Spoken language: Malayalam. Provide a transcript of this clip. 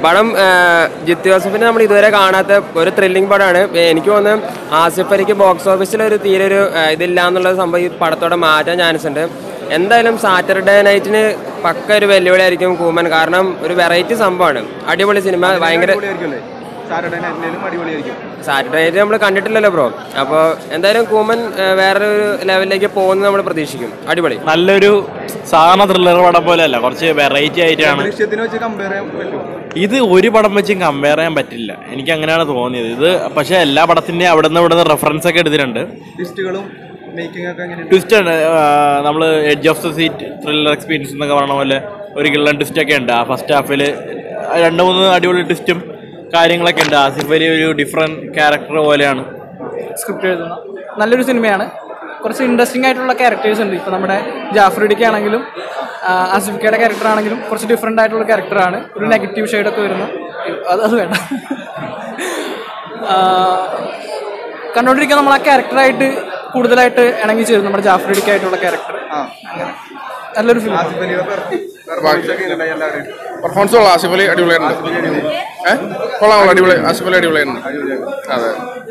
പടം ആ, ജിത്തു ജോസഫിനെ നമ്മൾ ഇതുവരെ കാണാത്ത ഒരു ത്രില്ലിംഗ് പടമാണ് എനിക്ക് തോന്നുന്നു ആസിഫ് അലിക്ക് ബോക്സ് ഓഫീസിൽ ഒരു തീരെ ഒരു ആ, ഇതില്ല എന്നുള്ള സംഭവം ഈ പടത്തോടെ മാറ്റാൻ ചാൻസ് ഉണ്ട് എന്തായാലും സാറ്റർഡേ നൈറ്റിന് പക്ക ഒരു വെല്ലുവിളിയായിരിക്കും കൂമൻ കാരണം ഒരു വെറൈറ്റി സംഭവമാണ് അടിപൊളി സിനിമ ഭയങ്കര സാറ്റർഡേ നൈറ്റിലും അടിപൊളിയായിരിക്കും സാറ്റർഡേ നൈറ്റ് നമ്മൾ കണ്ടിട്ടില്ലല്ലോ ബ്രോ അപ്പോൾ എന്തായാലും കൂമൻ ആ, വേറെ ഒരു ലെവലിലേക്ക് പോകുന്നത് നമ്മൾ പ്രതീക്ഷിക്കും അടിപൊളി നല്ലൊരു സാധാരണ ത്രില്ലർ പടം പോലെയല്ല കുറച്ച് വെറൈറ്റി ആയിട്ടാണ് ദൃശ്യത്തിന് വെച്ച് കമ്പയർ ചെയ്യാൻ പറ്റും ഇത് ഒരു പടം വെച്ചും കമ്പയർ ചെയ്യാൻ പറ്റില്ല എനിക്ക് അങ്ങനെയാണ് തോന്നിയത് ഇത് പക്ഷേ എല്ലാ പടത്തിൻ്റെയും അവിടെ നിന്ന് ഇവിടെ നിന്ന് റെഫറൻസ് ഒക്കെ എടുത്തിട്ടുണ്ട് ലിസ്റ്റുകളും മേക്കിംഗ് ഒക്കെ എങ്ങനെയുണ്ട് ട്വിസ്റ്റ് ഉണ്ട് നമ്മൾ edge of the seat thriller experience എന്നൊക്കെ പറഞ്ഞ പോലെ ഒരു കിള്ളൻ ട്വിസ്റ്റ് ഒക്കെ ഉണ്ട് ആ ഫസ്റ്റ് ഹാഫിൽ രണ്ട് മൂന്ന് അടിപൊളി ട്വിസ്റ്റും കാര്യങ്ങളൊക്കെ ഉണ്ട് ആസിഫ് അലി ഒരു ഡിഫറെൻറ്റ് ക്യാരക്ടർ പോലെയാണ് സ്ക്രിപ്റ്റ് എഴുതുന്ന നല്ലൊരു സിനിമയാണ് കുറച്ച് ഇൻട്രസ്റ്റിംഗ് ആയിട്ടുള്ള ക്യാരക്ടേഴ്സ് ഉണ്ട് ഇപ്പോൾ നമ്മുടെ ജാഫ്രിഡിക്ക് ആണെങ്കിലും ആസിഫിക്കയുടെ ക്യാരക്ടർ ആണെങ്കിലും കുറച്ച് ഡിഫറെൻ്റ് ആയിട്ടുള്ള ക്യാരക്ടറാണ് ഒരു നെഗറ്റീവ് ഷെയ്ഡൊക്കെ വരുന്ന അത് അത് വേണ്ട ആ, കണ്ടുകൊണ്ടിരിക്കാൻ നമ്മൾ ആ ക്യാരക്ടറായിട്ട് കൂടുതലായിട്ട് ഇണങ്ങി ചേരും നമ്മുടെ ജാഫ്രിഡിക്കായിട്ടുള്ള ക്യാരക്ടർ അങ്ങനെ നല്ലൊരു ഫിലിം പെർഫോമൻസ് കൊള്ളാം ആസിഫ് അലി അടിപൊളിയായിട്ടുണ്ട് ഏഹ് കൊള്ളാം കൊള്ളാം അടിപൊളി ആസിഫ് അലി അടിപൊളിയായിട്ടുണ്ട് അതെ